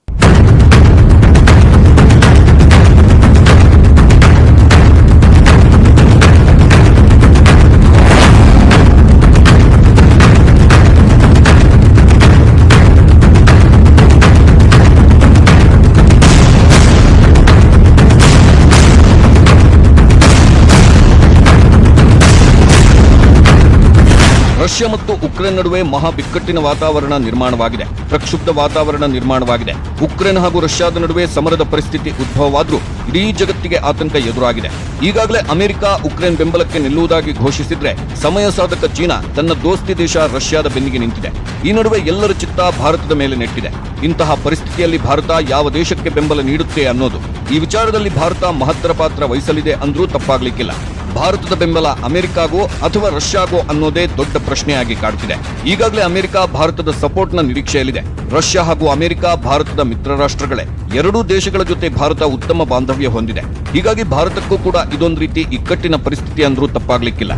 B: ರಷ್ಯಾ ಮತ್ತು ಉಕ್ರೇನ್ ನಡುವೆ ಮಹಾ ಬಿಕ್ಕಟ್ಟಿನ ವಾತಾವರಣ ನಿರ್ಮಾಣವಾಗಿದೆ ಪ್ರಕ್ಷುಬ್ಧ ವಾತಾವರಣ ನಿರ್ಮಾಣವಾಗಿದೆ ಉಕ್ರೇನ್ ಹಾಗೂ ರಷ್ಯಾದ ನಡುವೆ ಸಮರದ ಪರಿಸ್ಥಿತಿ ಉದ್ಭವವಾದ್ರೂ ಇಡೀ ಜಗತ್ತಿಗೆ ಆತಂಕ ಎದುರಾಗಿದೆ ಈಗಾಗಲೇ ಅಮೆರಿಕ ಉಕ್ರೇನ್ ಬೆಂಬಲಕ್ಕೆ ನಿಲ್ಲುವುದಾಗಿ ಘೋಷಿಸಿದ್ರೆ ಸಮಯ ಸಾಧಕ ಚೀನಾ ತನ್ನ ದೋಸ್ತಿ ದೇಶ ರಷ್ಯಾದ ಬೆನ್ನಿಗೆ ನಿಂತಿದೆ ಈ ನಡುವೆ ಎಲ್ಲರ ಚಿತ್ತ ಭಾರತದ ಮೇಲೆ ನೆಟ್ಟಿದೆ ಇಂತಹ ಪರಿಸ್ಥಿತಿಯಲ್ಲಿ ಭಾರತ ಯಾವ ದೇಶಕ್ಕೆ ಬೆಂಬಲ ನೀಡುತ್ತೆ ಅನ್ನೋದು ಈ ವಿಚಾರದಲ್ಲಿ ಭಾರತ ಮಹತ್ತರ ಪಾತ್ರ ವಹಿಸಲಿದೆ ಅಂದ್ರೂ ತಪ್ಪಾಗ್ಲಿಕ್ಕಿಲ್ಲ ಭಾರತದ ಬೆಂಬಲ ಅಮೆರಿಕಾಗೋ ಅಥವಾ ರಷ್ಯಾಗೋ ಅನ್ನೋದೇ ದೊಡ್ಡ ಪ್ರಶ್ನೆಯಾಗಿ ಕಾಡ್ತಿದೆ ಈಗಾಗಲೇ ಅಮೆರಿಕ ಭಾರತದ ಸಪೋರ್ಟ್ನ ನಿರೀಕ್ಷೆಯಲ್ಲಿದೆ ರಷ್ಯಾ ಹಾಗೂ ಅಮೆರಿಕ ಭಾರತದ ಮಿತ್ರ ರಾಷ್ಟ್ರಗಳೇ ಎರಡೂ ದೇಶಗಳ ಜೊತೆ ಭಾರತ ಉತ್ತಮ ಬಾಂಧವ್ಯ ಹೊಂದಿದೆ ಹೀಗಾಗಿ ಭಾರತಕ್ಕೂ ಕೂಡ ಇದೊಂದು ರೀತಿ ಇಕ್ಕಟ್ಟಿನ ಪರಿಸ್ಥಿತಿ ಅಂದ್ರೂ ತಪ್ಪಾಗ್ಲಿಕ್ಕಿಲ್ಲ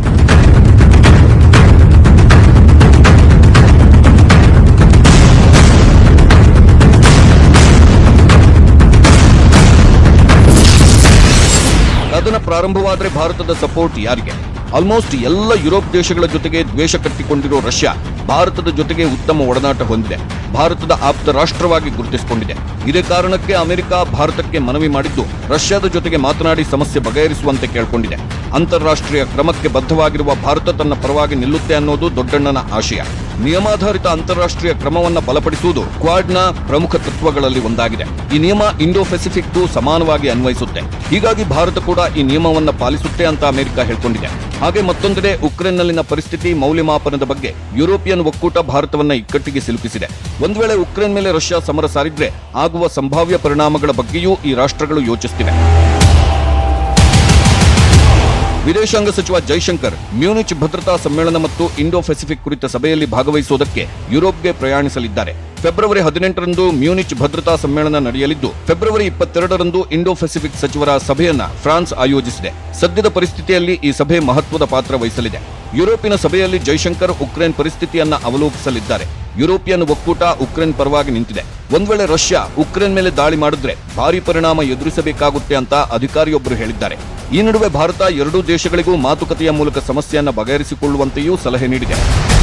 B: ಕದನ ಪ್ರಾರಂಭವಾದರೆ ಭಾರತದ ಸಪೋರ್ಟ್ ಯಾರಿಗೆ ಆಲ್ಮೋಸ್ಟ್ ಎಲ್ಲ ಯುರೋಪ್ ದೇಶಗಳ ಜೊತೆಗೆ ದ್ವೇಷ ಕಟ್ಟಿಕೊಂಡಿರೋ ರಷ್ಯಾ ಭಾರತದ ಜೊತೆಗೆ ಉತ್ತಮ ಒಡನಾಟ ಹೊಂದಿದೆ ಭಾರತದ ಆಪ್ತ ರಾಷ್ಟ್ರವಾಗಿ ಗುರುತಿಸಿಕೊಂಡಿದೆ ಇದೇ ಕಾರಣಕ್ಕೆ ಅಮೆರಿಕ ಭಾರತಕ್ಕೆ ಮನವಿ ಮಾಡಿದ್ದು ರಷ್ಯಾದ ಜೊತೆಗೆ ಮಾತನಾಡಿ ಸಮಸ್ಯೆ ಬಗೆಹರಿಸುವಂತೆ ಕೇಳ್ಕೊಂಡಿದೆ ಅಂತಾರಾಷ್ಟ್ರೀಯ ಕ್ರಮಕ್ಕೆ ಬದ್ಧವಾಗಿರುವ ಭಾರತ ತನ್ನ ಪರವಾಗಿ ನಿಲ್ಲುತ್ತೆ ಅನ್ನೋದು ದೊಡ್ಡಣ್ಣನ ಆಶಯ ನಿಯಮಾಧಾರಿತ ಅಂತಾರಾಷ್ಟ್ರೀಯ ಕ್ರಮವನ್ನ ಬಲಪಡಿಸುವುದು ಕ್ವಾಡ್ನ ಪ್ರಮುಖ ತತ್ವಗಳಲ್ಲಿ ಒಂದಾಗಿದೆ ಈ ನಿಯಮ ಇಂಡೋ ಪೆಸಿಫಿಕ್ಗೂ ಸಮಾನವಾಗಿ ಅನ್ವಯಿಸುತ್ತೆ ಹೀಗಾಗಿ ಭಾರತ ಕೂಡ ಈ ನಿಯಮವನ್ನ ಪಾಲಿಸುತ್ತೆ ಅಂತ ಅಮೆರಿಕ ಹೇಳ್ಕೊಂಡಿದೆ ಹಾಗೆ ಮತ್ತೊಂದೆಡೆ ಉಕ್ರೇನ್ನಲ್ಲಿನ ಪರಿಸ್ಥಿತಿ ಮೌಲ್ಯಮಾಪನದ ಬಗ್ಗೆ ಯುರೋಪಿಯನ್ ಒಕ್ಕೂಟ ಭಾರತವನ್ನ ಇಕ್ಕಟ್ಟಿಗೆ ಸಿಲುಕಿಸಿದೆ ಒಂದ್ ವೇಳೆ ಉಕ್ರೇನ್ ಮೇಲೆ ರಷ್ಯಾ ಸಮರ ಸಾರಿದ್ರೆ ಆಗುವ ಸಂಭಾವ್ಯ ಪರಿಣಾಮಗಳ ಬಗ್ಗೆಯೂ ಈ ರಾಷ್ಟ್ರಗಳು ಯೋಚಿಸುತ್ತಿವೆ ವಿದೇಶಾಂಗ ಸಚಿವ ಜೈಶಂಕರ್ ಮ್ಯೂನಿಚ್ ಭದ್ರತಾ ಸಮ್ಮೇಳನ ಮತ್ತು ಇಂಡೋ ಪೆಸಿಫಿಕ್ ಕುರಿತ ಸಭೆಯಲ್ಲಿ ಭಾಗವಹಿಸುವುದಕ್ಕೆ ಯುರೋಪ್ಗೆ ಪ್ರಯಾಣಿಸಲಿದ್ದಾರೆ ಫೆಬ್ರವರಿ ಹದಿನೆಂಟರಂದು ಮ್ಯೂನಿಚ್ ಭದ್ರತಾ ಸಮ್ಮೇಳನ ನಡೆಯಲಿದ್ದು ಫೆಬ್ರವರಿ ಇಪ್ಪತ್ತೆರಡರಂದು ಇಂಡೋ ಪೆಸಿಫಿಕ್ ಸಚಿವರ ಸಭೆಯನ್ನ ಫ್ರಾನ್ಸ್ ಆಯೋಜಿಸಿದೆ ಸದ್ಯದ ಪರಿಸ್ಥಿತಿಯಲ್ಲಿ ಈ ಸಭೆ ಮಹತ್ವದ ಪಾತ್ರ ವಹಿಸಲಿದೆ ಯುರೋಪಿನ ಸಭೆಯಲ್ಲಿ ಜೈಶಂಕರ್ ಉಕ್ರೇನ್ ಪರಿಸ್ಥಿತಿಯನ್ನ ಅವಲೋಕಿಸಲಿದ್ದಾರೆ ಯುರೋಪಿಯನ್ ಒಕ್ಕೂಟ ಉಕ್ರೇನ್ ಪರವಾಗಿ ನಿಂತಿದೆ ಒಂದ್ ವೇಳೆ ರಷ್ಯಾ ಉಕ್ರೇನ್ ಮೇಲೆ ದಾಳಿ ಮಾಡಿದ್ರೆ ಭಾರಿ ಪರಿಣಾಮ ಎದುರಿಸಬೇಕಾಗುತ್ತೆ ಅಂತ ಅಧಿಕಾರಿಯೊಬ್ಬರು ಹೇಳಿದ್ದಾರೆ ಈ ನಡುವೆ ಭಾರತ ಎರಡೂ ದೇಶಗಳಿಗೂ ಮಾತುಕತೆಯ ಮೂಲಕ ಸಮಸ್ಯೆಯನ್ನ ಬಗೆಹರಿಸಿಕೊಳ್ಳುವಂತೆಯೂ ಸಲಹೆ ನೀಡಿದೆ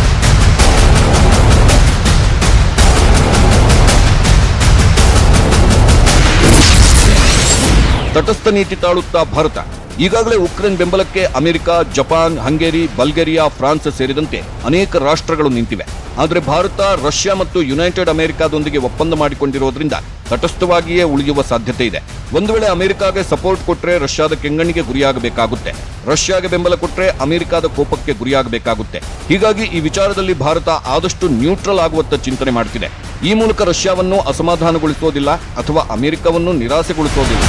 B: ತಟಸ್ಥ ನೀತಿ ತಾಳುತ್ತಾ ಭಾರತ ಈಗಾಗಲೇ ಉಕ್ರೇನ್ ಬೆಂಬಲಕ್ಕೆ America Japan Hungary Bulgaria France ಸೇರಿದಂತೆ ಅನೇಕ ರಾಷ್ಟ್ರಗಳು ನಿಂತಿವೆ ಆದರೆ ಭಾರತ ರಷ್ಯಾ ಮತ್ತು ಯುನೈಟೆಡ್ ಅಮೆರಿಕಾದೊಂದಿಗೆ ಒಪ್ಪಂದ ಮಾಡಿಕೊಂಡಿರೋದ್ರಿಂದ ತಟಸ್ಥವಾಗಿಯೇ ಉಳಿಯುವ ಸಾಧ್ಯತೆ ಇದೆ ಒಂದು ವೇಳೆ ಅಮೆರಿಕಾಗೆ ಸಪೋರ್ಟ್ ಕೊಟ್ರೆ ರಷ್ಯಾದ ಕೆಂಗಣ್ಣಿಗೆ ಗುರಿಯಾಗಬೇಕಾಗುತ್ತೆ ರಷ್ಯಾಗೆ ಬೆಂಬಲ ಕೊಟ್ರೆ ಅಮೆರಿಕಾದ ಕೋಪಕ್ಕೆ ಗುರಿಯಾಗಬೇಕಾಗುತ್ತೆ ಹೀಗಾಗಿ ಈ ವಿಚಾರದಲ್ಲಿ ಭಾರತ ಆದಷ್ಟು ನ್ಯೂಟ್ರಲ್ ಆಗುವತ್ತ ಚಿಂತನೆ ಮಾಡ್ತಿದೆ ಈ ಮೂಲಕ ರಷ್ಯಾವನ್ನು ಅಸಮಾಧಾನಗೊಳಿಸೋದಿಲ್ಲ ಅಥವಾ ಅಮೆರಿಕವನ್ನು ನಿರಾಸೆಗೊಳಿಸೋದಿಲ್ಲ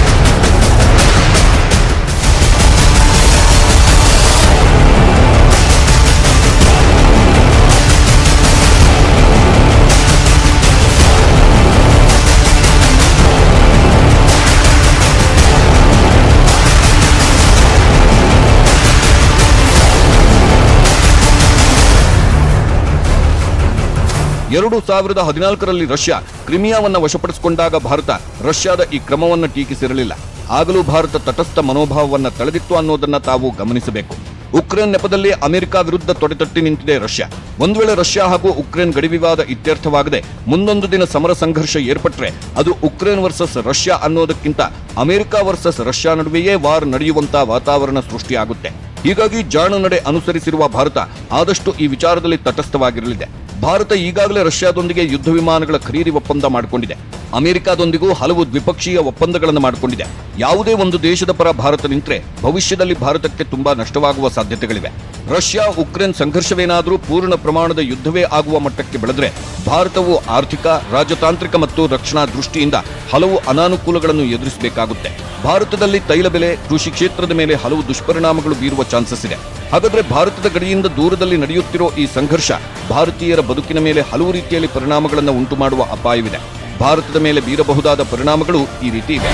B: ಎರಡು ಸಾವಿರದ ಹದಿನಾಲ್ಕರಲ್ಲಿ ರಷ್ಯಾ ಕ್ರಿಮಿಯಾವನ್ನ ವಶಪಡಿಸಿಕೊಂಡಾಗ ಭಾರತ ರಷ್ಯಾದ ಈ ಕ್ರಮವನ್ನ ಟೀಕಿಸಿರಲಿಲ್ಲ ಆಗಲೂ ಭಾರತ ತಟಸ್ಥ ಮನೋಭಾವವನ್ನ ತಳೆದಿತ್ತು ಅನ್ನೋದನ್ನ ತಾವು ಗಮನಿಸಬೇಕು ಉಕ್ರೇನ್ ನೆಪದಲ್ಲಿ ಅಮೆರಿಕ ವಿರುದ್ಧ ತೊಡೆತಟ್ಟಿ ನಿಂತಿದೆ ರಷ್ಯಾ ಒಂದು ವೇಳೆ ರಷ್ಯಾ ಹಾಗೂ ಉಕ್ರೇನ್ ಗಡಿ ವಿವಾದ ಇತ್ಯರ್ಥವಾಗದೆ ಮುಂದೊಂದು ದಿನ ಸಮರ ಸಂಘರ್ಷ ಏರ್ಪಟ್ರೆ ಅದು ಉಕ್ರೇನ್ ವರ್ಸಸ್ ರಷ್ಯಾ ಅನ್ನೋದಕ್ಕಿಂತ ಅಮೆರಿಕ ವರ್ಸಸ್ ರಷ್ಯಾ ನಡುವೆಯೇ ವಾರ್ ನಡೆಯುವಂತ ವಾತಾವರಣ ಸೃಷ್ಟಿಯಾಗುತ್ತೆ ಹೀಗಾಗಿ ಜಾಣ ನಡೆ ಅನುಸರಿಸಿರುವ ಭಾರತ ಆದಷ್ಟು ಈ ವಿಚಾರದಲ್ಲಿ ತಟಸ್ಥವಾಗಿರಲಿದೆ ಭಾರತ ಈಗಾಗಲೇ ರಷ್ಯಾದೊಂದಿಗೆ ಯುದ್ಧ ವಿಮಾನಗಳ ಖರೀದಿ ಒಪ್ಪಂದ ಮಾಡಿಕೊಂಡಿದೆ ಅಮೆರಿಕಾದೊಂದಿಗೂ ಹಲವು ದ್ವಿಪಕ್ಷೀಯ ಒಪ್ಪಂದಗಳನ್ನು ಮಾಡಿಕೊಂಡಿದೆ ಯಾವುದೇ ಒಂದು ದೇಶದ ಪರ ಭಾರತ ನಿಂತರೆ ಭವಿಷ್ಯದಲ್ಲಿ ಭಾರತಕ್ಕೆ ತುಂಬಾ ನಷ್ಟವಾಗುವ ಸಾಧ್ಯತೆಗಳಿವೆ ರಷ್ಯಾ ಉಕ್ರೇನ್ ಸಂಘರ್ಷವೇನಾದರೂ ಪೂರ್ಣ ಪ್ರಮಾಣದ ಯುದ್ಧವೇ ಆಗುವ ಮಟ್ಟಕ್ಕೆ ಬೆಳೆದ್ರೆ ಭಾರತವು ಆರ್ಥಿಕ ರಾಜತಾಂತ್ರಿಕ ಮತ್ತು ರಕ್ಷಣಾ ದೃಷ್ಟಿಯಿಂದ ಹಲವು ಅನಾನುಕೂಲಗಳನ್ನು ಎದುರಿಸಬೇಕಾಗುತ್ತೆ ಭಾರತದಲ್ಲಿ ತೈಲ ಬೆಲೆ ಕೃಷಿ ಕ್ಷೇತ್ರದ ಮೇಲೆ ಹಲವು ದುಷ್ಪರಿಣಾಮಗಳು ಬೀರುವ ಚಾನ್ಸಸ್ ಇದೆ ಹಾಗಾದ್ರೆ ಭಾರತದ ಗಡಿಯಿಂದ ದೂರದಲ್ಲಿ ನಡೆಯುತ್ತಿರೋ ಈ ಸಂಘರ್ಷ ಭಾರತೀಯರ ಬದುಕಿನ ಮೇಲೆ ಹಲವು ರೀತಿಯಲ್ಲಿ ಪರಿಣಾಮಗಳನ್ನು ಉಂಟು ಮಾಡುವ ಅಪಾಯವಿದೆ ಭಾರತದ ಮೇಲೆ ಬೀರಬಹುದಾದ ಪರಿಣಾಮಗಳು ಈ ರೀತಿ ಇವೆ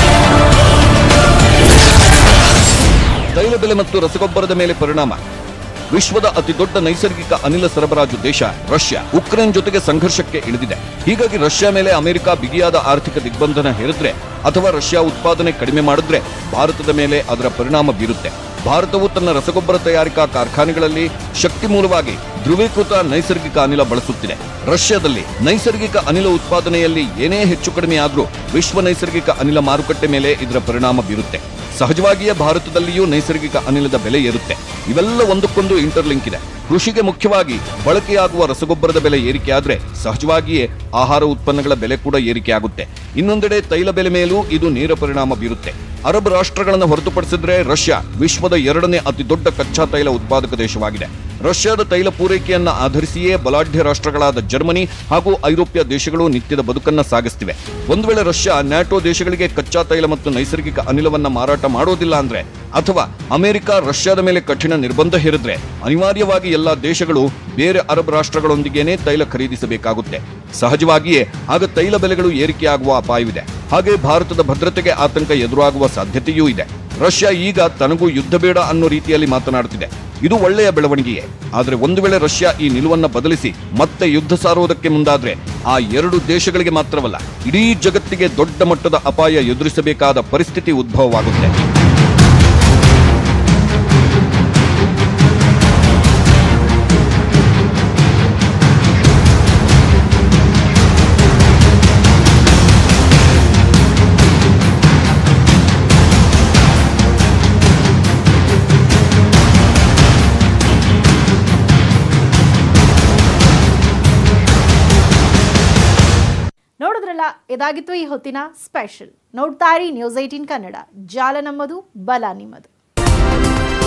B: ತೈಲ ಬೆಲೆ ಮತ್ತು ರಸಗೊಬ್ಬರದ ಮೇಲೆ ಪರಿಣಾಮ ವಿಶ್ವದ ಅತಿ ದೊಡ್ಡ ನೈಸರ್ಗಿಕ ಅನಿಲ ಸರಬರಾಜು ದೇಶ ರಷ್ಯಾ ಉಕ್ರೇನ್ ಜೊತೆಗೆ ಸಂಘರ್ಷಕ್ಕೆ ಇಳಿದಿದೆ ಹೀಗಾಗಿ ರಷ್ಯಾ ಮೇಲೆ ಅಮೆರಿಕ ಬಿಗಿಯಾದ ಆರ್ಥಿಕ ದಿಗ್ಬಂಧನ ಹೇರಿದ್ರೆ ಅಥವಾ ರಷ್ಯಾ ಉತ್ಪಾದನೆ ಕಡಿಮೆ ಮಾಡಿದ್ರೆ ಭಾರತದ ಮೇಲೆ ಅದರ ಪರಿಣಾಮ ಬೀರುತ್ತೆ ಭಾರತವು ತನ್ನ ರಸಗೊಬ್ಬರ ತಯಾರಿಕಾ ಕಾರ್ಖಾನೆಗಳಲ್ಲಿ ಶಕ್ತಿ ಮೂಲವಾಗಿ ಧ್ರುವೀಕೃತ ನೈಸರ್ಗಿಕ ಅನಿಲ ಬಳಸುತ್ತಿದೆ ರಷ್ಯಾದಲ್ಲಿ ನೈಸರ್ಗಿಕ ಅನಿಲ ಉತ್ಪಾದನೆಯಲ್ಲಿ ಏನೇ ಹೆಚ್ಚು ಕಡಿಮೆ ಆದರೂ ವಿಶ್ವ ನೈಸರ್ಗಿಕ ಅನಿಲ ಮಾರುಕಟ್ಟೆ ಮೇಲೆ ಇದರ ಪರಿಣಾಮ ಬೀರುತ್ತೆ ಸಹಜವಾಗಿಯೇ ಭಾರತದಲ್ಲಿಯೂ ನೈಸರ್ಗಿಕ ಅನಿಲದ ಬೆಲೆ ಏರುತ್ತೆ ಇವೆಲ್ಲ ಒಂದಕ್ಕೊಂದು ಇಂಟರ್ಲಿಂಕ್ ಇದೆ ಕೃಷಿಗೆ ಮುಖ್ಯವಾಗಿ ಬಳಕೆಯಾಗುವ ರಸಗೊಬ್ಬರದ ಬೆಲೆ ಏರಿಕೆಯಾದ್ರೆ ಸಹಜವಾಗಿಯೇ ಆಹಾರ ಉತ್ಪನ್ನಗಳ ಬೆಲೆ ಕೂಡ ಏರಿಕೆಯಾಗುತ್ತೆ ಇನ್ನೊಂದೆಡೆ ತೈಲ ಬೆಲೆ ಮೇಲೂ ಇದು ನೇರ ಪರಿಣಾಮ ಬೀರುತ್ತೆ ಅರಬ್ ರಾಷ್ಟ್ರಗಳನ್ನು ಹೊರತುಪಡಿಸಿದ್ರೆ ರಷ್ಯಾ ವಿಶ್ವದ ಎರಡನೇ ಅತಿ ದೊಡ್ಡ ಕಚ್ಚಾ ತೈಲ ಉತ್ಪಾದಕ ದೇಶವಾಗಿದೆ ರಷ್ಯಾದ ತೈಲ ಪೂರೈಕೆಯನ್ನ ಆಧರಿಸಿಯೇ ಬಲಾಢ್ಯ ರಾಷ್ಟ್ರಗಳಾದ ಜರ್ಮನಿ ಹಾಗೂ ಐರೋಪ್ಯ ದೇಶಗಳು ನಿತ್ಯದ ಬದುಕನ್ನ ಸಾಗಿಸ್ತಿವೆ ಒಂದು ವೇಳೆ ರಷ್ಯಾ ನ್ಯಾಟೋ ದೇಶಗಳಿಗೆ ಕಚ್ಚಾ ತೈಲ ಮತ್ತು ನೈಸರ್ಗಿಕ ಅನಿಲವನ್ನ ಮಾರಾಟ ಮಾಡೋದಿಲ್ಲ ಅಂದ್ರೆ ಅಥವಾ ಅಮೆರಿಕ ರಷ್ಯಾದ ಮೇಲೆ ಕಠಿಣ ನಿರ್ಬಂಧ ಹೇರಿದ್ರೆ ಅನಿವಾರ್ಯವಾಗಿ ಎಲ್ಲಾ ದೇಶಗಳು ಬೇರೆ ಅರಬ್ ರಾಷ್ಟ್ರಗಳೊಂದಿಗೇನೆ ತೈಲ ಖರೀದಿಸಬೇಕಾಗುತ್ತೆ ಸಹಜವಾಗಿಯೇ ಆಗ ತೈಲ ಬೆಲೆಗಳು ಏರಿಕೆಯಾಗುವ ಅಪಾಯವಿದೆ ಹಾಗೆ ಭಾರತದ ಭದ್ರತೆಗೆ ಆತಂಕ ಎದುರಾಗುವ ಸಾಧ್ಯತೆಯೂ ಇದೆ ರಷ್ಯಾ ಈಗ ತನಗೂ ಯುದ್ಧ ಬೇಡ ಅನ್ನೋ ರೀತಿಯಲ್ಲಿ ಮಾತನಾಡುತ್ತಿದೆ ಇದು ಒಳ್ಳೆಯ ಬೆಳವಣಿಗೆಯೇ ಆದರೆ ಒಂದು ವೇಳೆ ರಷ್ಯಾ ಈ ನಿಲುವನ್ನ ಬದಲಿಸಿ ಮತ್ತೆ ಯುದ್ಧ ಸಾರುವುದಕ್ಕೆ ಮುಂದಾದ್ರೆ ಆ ಎರಡು ದೇಶಗಳಿಗೆ ಮಾತ್ರವಲ್ಲ ಇಡೀ ಜಗತ್ತಿಗೆ ದೊಡ್ಡ ಮಟ್ಟದ ಅಪಾಯ ಎದುರಿಸಬೇಕಾದ ಪರಿಸ್ಥಿತಿ ಉದ್ಭವವಾಗುತ್ತೆ
A: ನೋಡಿದ್ರಲ್ಲ ಇದಾಗಿತ್ತು ಈ ಹೊತ್ತಿನ ಸ್ಪೆಷಲ್ ನೋಡ್ತಾ ಇರಿ ನ್ಯೂಸ್ ಏಟೀನ್ ಕನ್ನಡ ಜಾಲ ನಮ್ಮದು ಬಲ ನಿಮ್ಮದು